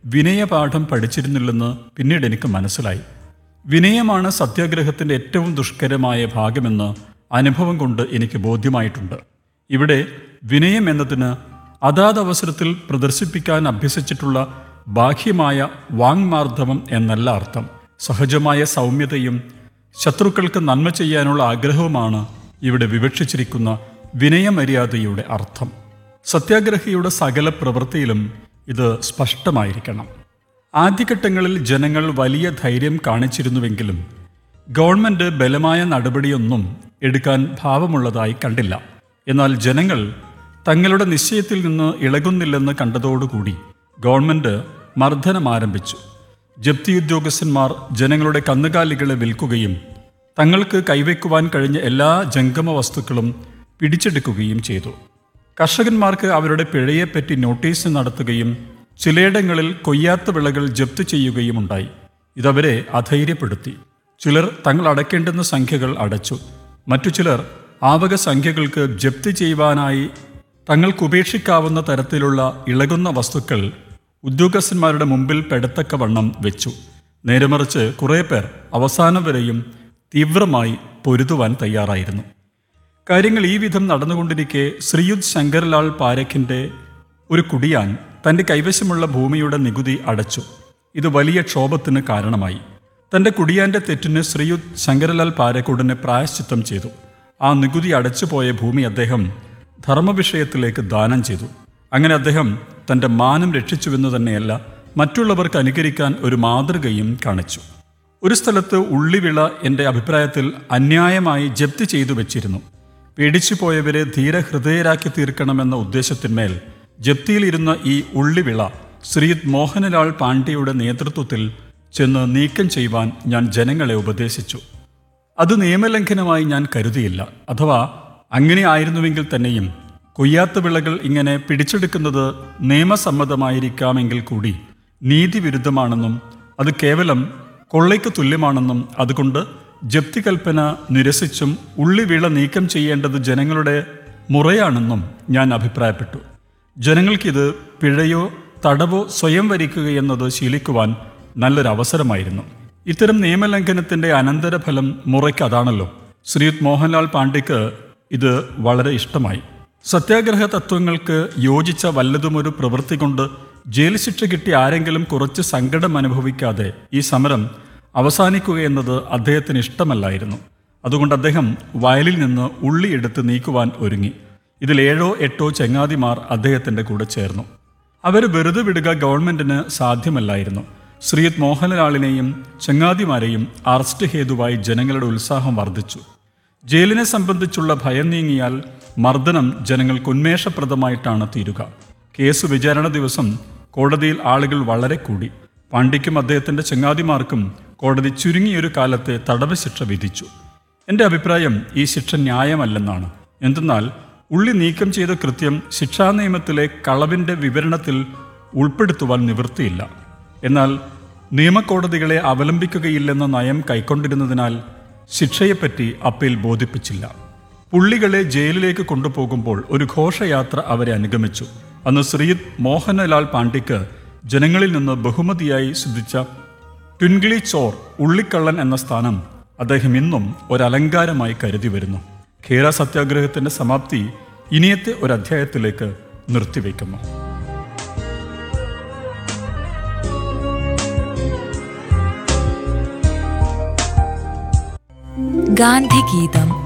വിനയപാഠം പഠിച്ചിരുന്നില്ലെന്ന് പിന്നീട് എനിക്ക് മനസ്സിലായി വിനയമാണ് സത്യാഗ്രഹത്തിന്റെ ഏറ്റവും ദുഷ്കരമായ ഭാഗമെന്ന് അനുഭവം കൊണ്ട് എനിക്ക് ബോധ്യമായിട്ടുണ്ട് ഇവിടെ വിനയം എന്നതിന് അതാത് അവസരത്തിൽ പ്രദർശിപ്പിക്കാൻ അഭ്യസിച്ചിട്ടുള്ള ബാഹ്യമായ വാങ്മാർദ്ദവം എന്നല്ല അർത്ഥം സഹജമായ സൗമ്യതയും ശത്രുക്കൾക്ക് നന്മ ചെയ്യാനുള്ള ആഗ്രഹവുമാണ് ഇവിടെ വിവക്ഷിച്ചിരിക്കുന്ന വിനയമര്യാദയുടെ അർത്ഥം സത്യാഗ്രഹിയുടെ സകല പ്രവൃത്തിയിലും ഇത് സ്പഷ്ടമായിരിക്കണം ആദ്യഘട്ടങ്ങളിൽ ജനങ്ങൾ വലിയ ധൈര്യം കാണിച്ചിരുന്നുവെങ്കിലും ഗവൺമെന്റ് ബലമായ നടപടിയൊന്നും എടുക്കാൻ ഭാവമുള്ളതായി കണ്ടില്ല എന്നാൽ ജനങ്ങൾ തങ്ങളുടെ നിശ്ചയത്തിൽ നിന്ന് ഇളകുന്നില്ലെന്ന് കണ്ടതോടുകൂടി ഗവൺമെന്റ് മർദ്ദനം ആരംഭിച്ചു ജപ്തി ഉദ്യോഗസ്ഥന്മാർ ജനങ്ങളുടെ കന്നുകാലികളെ വിൽക്കുകയും തങ്ങൾക്ക് കൈവയ്ക്കുവാൻ കഴിഞ്ഞ എല്ലാ ജംഗമ വസ്തുക്കളും പിടിച്ചെടുക്കുകയും ചെയ്തു കർഷകന്മാർക്ക് അവരുടെ പിഴയെപ്പറ്റി നോട്ടീസ് നടത്തുകയും ചിലയിടങ്ങളിൽ കൊയ്യാത്ത വിളകൾ ജപ്തി ചെയ്യുകയും ഉണ്ടായി ഇതവരെ അധൈര്യപ്പെടുത്തി ചിലർ തങ്ങൾ അടയ്ക്കേണ്ടുന്ന സംഖ്യകൾ അടച്ചു മറ്റു ചിലർ ആവക സംഖ്യകൾക്ക് ജപ്തി ചെയ്യുവാനായി തങ്ങൾക്ക് ഉപേക്ഷിക്കാവുന്ന തരത്തിലുള്ള ഇളകുന്ന വസ്തുക്കൾ ഉദ്യോഗസ്ഥന്മാരുടെ മുമ്പിൽ പെടത്തക്കവണ്ണം വെച്ചു നേരെമറിച്ച് കുറേ പേർ അവസാനം വരെയും തീവ്രമായി പൊരുതുവാൻ തയ്യാറായിരുന്നു കാര്യങ്ങൾ ഈ വിധം നടന്നുകൊണ്ടിരിക്കെ ശ്രീയുത് ശങ്കർലാൽ പാരഖിന്റെ ഒരു കുടിയാൻ തന്റെ കൈവശമുള്ള ഭൂമിയുടെ നികുതി അടച്ചു ഇത് വലിയ ക്ഷോഭത്തിന് കാരണമായി തന്റെ കുടിയാന്റെ തെറ്റിന് ശ്രീയുത് ശങ്കരലാൽ പാരക്കുടനെ പ്രായശ്ചിത്തം ചെയ്തു ആ നികുതി അടച്ചുപോയ ഭൂമി അദ്ദേഹം ധർമ്മവിഷയത്തിലേക്ക് ദാനം ചെയ്തു അങ്ങനെ അദ്ദേഹം തന്റെ മാനം രക്ഷിച്ചുവെന്ന് തന്നെയല്ല മറ്റുള്ളവർക്ക് അനുകരിക്കാൻ ഒരു മാതൃകയും കാണിച്ചു ഒരു സ്ഥലത്ത് ഉള്ളിവിള എൻ്റെ അഭിപ്രായത്തിൽ അന്യായമായി ജപ്തി ചെയ്തു വെച്ചിരുന്നു പേടിച്ചു പോയവരെ ധീരഹൃദയരാക്കി തീർക്കണമെന്ന ഉദ്ദേശത്തിന്മേൽ ജപ്തിയിലിരുന്ന ഈ ഉള്ളിവിള ശ്രീത് മോഹനലാൽ പാണ്ഡ്യയുടെ നേതൃത്വത്തിൽ ചെന്ന് നീക്കം ചെയ്യുവാൻ ഞാൻ ജനങ്ങളെ ഉപദേശിച്ചു അത് നിയമലംഘനമായി ഞാൻ കരുതിയില്ല അഥവാ അങ്ങനെ ആയിരുന്നുവെങ്കിൽ തന്നെയും കൊയ്യാത്ത വിളകൾ ഇങ്ങനെ പിടിച്ചെടുക്കുന്നത് നിയമസമ്മതമായിരിക്കാമെങ്കിൽ കൂടി നീതിവിരുദ്ധമാണെന്നും അത് കേവലം കൊള്ളയ്ക്ക് തുല്യമാണെന്നും അതുകൊണ്ട് ജപ്തി കൽപ്പന നിരസിച്ചും ഉള്ളിവിള നീക്കം ചെയ്യേണ്ടത് ജനങ്ങളുടെ മുറയാണെന്നും ഞാൻ അഭിപ്രായപ്പെട്ടു ജനങ്ങൾക്കിത് പിഴയോ തടവോ സ്വയം വരിക്കുകയെന്നത് ശീലിക്കുവാൻ നല്ലൊരു അവസരമായിരുന്നു ഇത്തരം നിയമലംഘനത്തിന്റെ അനന്തരഫലം മുറയ്ക്ക് അതാണല്ലോ ശ്രീയുത് മോഹൻലാൽ പാണ്ഡ്യക്ക് ഇത് വളരെ ഇഷ്ടമായി സത്യാഗ്രഹ തത്വങ്ങൾക്ക് യോജിച്ച വല്ലതുമൊരു പ്രവൃത്തി കൊണ്ട് ജയിൽ ശിക്ഷ കിട്ടി ആരെങ്കിലും കുറച്ച് സങ്കടം അനുഭവിക്കാതെ ഈ സമരം അവസാനിക്കുകയെന്നത് അദ്ദേഹത്തിന് ഇഷ്ടമല്ലായിരുന്നു അതുകൊണ്ട് അദ്ദേഹം വയലിൽ നിന്ന് ഉള്ളി എടുത്ത് നീക്കുവാൻ ഒരുങ്ങി ഇതിൽ ഏഴോ എട്ടോ ചങ്ങാതിമാർ അദ്ദേഹത്തിന്റെ കൂടെ ചേർന്നു അവർ വെറുതെ വിടുക ഗവൺമെന്റിന് സാധ്യമല്ലായിരുന്നു ശ്രീയുത് മോഹൻലാലിനെയും ചങ്ങാതിമാരെയും അറസ്റ്റ് ഹേതുവായി ജനങ്ങളുടെ ഉത്സാഹം വർദ്ധിച്ചു ജയിലിനെ സംബന്ധിച്ചുള്ള ഭയം നീങ്ങിയാൽ മർദ്ദനം ജനങ്ങൾക്ക് ഉന്മേഷപ്രദമായിട്ടാണ് തീരുക കേസ് വിചാരണ ദിവസം കോടതിയിൽ ആളുകൾ വളരെ കൂടി പാണ്ഡ്യയ്ക്കും അദ്ദേഹത്തിന്റെ ചങ്ങാതിമാർക്കും കോടതി ചുരുങ്ങിയൊരു കാലത്തെ തടവ് ശിക്ഷ വിധിച്ചു എൻ്റെ അഭിപ്രായം ഈ ശിക്ഷ ന്യായമല്ലെന്നാണ് എന്തെന്നാൽ ഉള്ളി നീക്കം ചെയ്ത കൃത്യം ശിക്ഷാ നിയമത്തിലെ കളവിൻ്റെ വിവരണത്തിൽ ഉൾപ്പെടുത്തുവാൻ നിവൃത്തിയില്ല എന്നാൽ നിയമക്കോടതികളെ അവലംബിക്കുകയില്ലെന്ന നയം കൈക്കൊണ്ടിരുന്നതിനാൽ ശിക്ഷയെപ്പറ്റി അപ്പീൽ ബോധിപ്പിച്ചില്ല പുള്ളികളെ ജയിലിലേക്ക് കൊണ്ടുപോകുമ്പോൾ ഒരു ഘോഷയാത്ര അവരെ അനുഗമിച്ചു അന്ന് ശ്രീത് മോഹൻലാൽ പാണ്ഡ്യക്ക് ജനങ്ങളിൽ നിന്ന് ബഹുമതിയായി സിദ്ധിച്ച ട്വിൻഗ്ലി ചോർ ഉള്ളിക്കള്ളൻ എന്ന സ്ഥാനം അദ്ദേഹം ഇന്നും ഒരലങ്കാരമായി കരുതി വരുന്നു ഖേര സത്യാഗ്രഹത്തിന്റെ സമാപ്തി ഇനിയത്തെ ഒരു അധ്യായത്തിലേക്ക് നിർത്തിവെക്കുന്നു ഗാന്ധിഗീതം